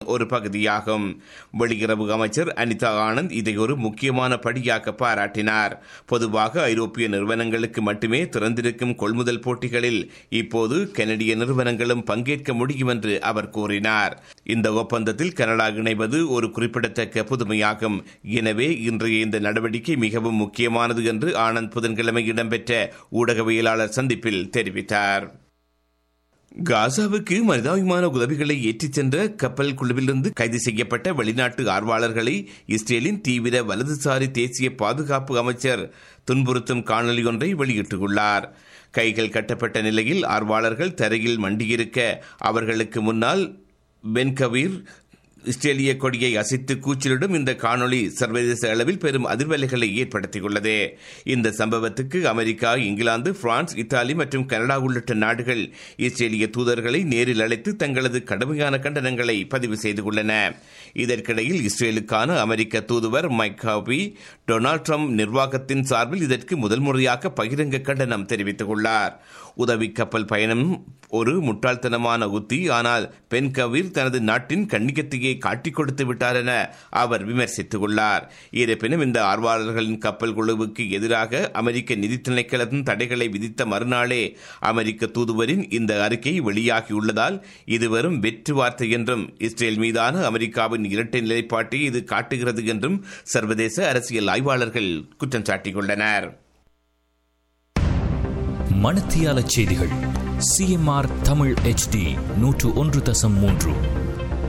ஒரு பகுதியாகும் வெளியுறவு அமைச்சர் அனிதா ஆனந்த் இதை ஒரு முக்கியமான படியாக பாராட்டினார் பொதுவாக ஐரோப்பிய நிறுவனங்களுக்கு மட்டுமே திறந்திருக்கும் கொள்முதல் போட்டிகளில் இப்போது கனடிய நிறுவனங்களும் பங்கேற்க முடியும் என்று அவர் கூறினார் இந்த ஒப்பந்தத்தில் கனடா இணைவது ஒரு குறிப்பிடத்தக்க புதுமையாகும் எனவே இன்றைய இந்த நடவடிக்கை மிகவும் முக்கியமானது என்று ஆனந்த் புதன்கிழமை இடம்பெற்ற ஊடகவியலாளர் சந்திப்பில் தெரிவித்தார் காசாவுக்கு மனிதாபிமான உதவிகளை ஏற்றிச் சென்ற கப்பல் குழுவிலிருந்து கைது செய்யப்பட்ட வெளிநாட்டு ஆர்வலர்களை இஸ்ரேலின் தீவிர வலதுசாரி தேசிய பாதுகாப்பு அமைச்சர் துன்புறுத்தும் காணொலி ஒன்றை வெளியிட்டுள்ளார் கைகள் கட்டப்பட்ட நிலையில் ஆர்வலர்கள் தரையில் மண்டியிருக்க அவர்களுக்கு முன்னால் பென்கவீர் இஸ்ரேலிய கொடியை அசைத்து கூச்சலிடும் இந்த காணொளி சர்வதேச அளவில் பெரும் அதிர்வலைகளை ஏற்படுத்தியுள்ளது இந்த சம்பவத்துக்கு அமெரிக்கா இங்கிலாந்து பிரான்ஸ் இத்தாலி மற்றும் கனடா உள்ளிட்ட நாடுகள் இஸ்ரேலிய தூதர்களை நேரில் அழைத்து தங்களது கடுமையான கண்டனங்களை பதிவு செய்துள்ளன இதற்கிடையில் இஸ்ரேலுக்கான அமெரிக்க தூதுவர் மைக் ஹாபி டொனால்ட் ட்ரம்ப் நிர்வாகத்தின் சார்பில் இதற்கு முதல் முறையாக பகிரங்க கண்டனம் தெரிவித்துள்ளார் உதவி கப்பல் பயணம் ஒரு முட்டாள்தனமான உத்தி ஆனால் பென் கவீர் தனது நாட்டின் கண்ணியத்தையே காட்டிக் கொடுத்து விட்டார் என அவர் விமர்சித்துள்ளார் இருப்பினும் இந்த ஆர்வலர்களின் கப்பல் குழுவுக்கு எதிராக அமெரிக்க நிதி திணைக்களத்தின் தடைகளை விதித்த மறுநாளே அமெரிக்க தூதுவரின் இந்த அறிக்கை வெளியாகியுள்ளதால் இது வெறும் வெற்று வார்த்தை என்றும் இஸ்ரேல் மீதான அமெரிக்காவின் இரட்டை நிலைப்பாட்டை இது காட்டுகிறது என்றும் சர்வதேச அரசியல் ஆய்வாளர்கள் குற்றம் சாட்டியுள்ளனர் மணத்தியால செய்திகள் சிஎம்ஆர் தமிழ் ஹெச்டி நூற்று ஒன்று தசம் மூன்று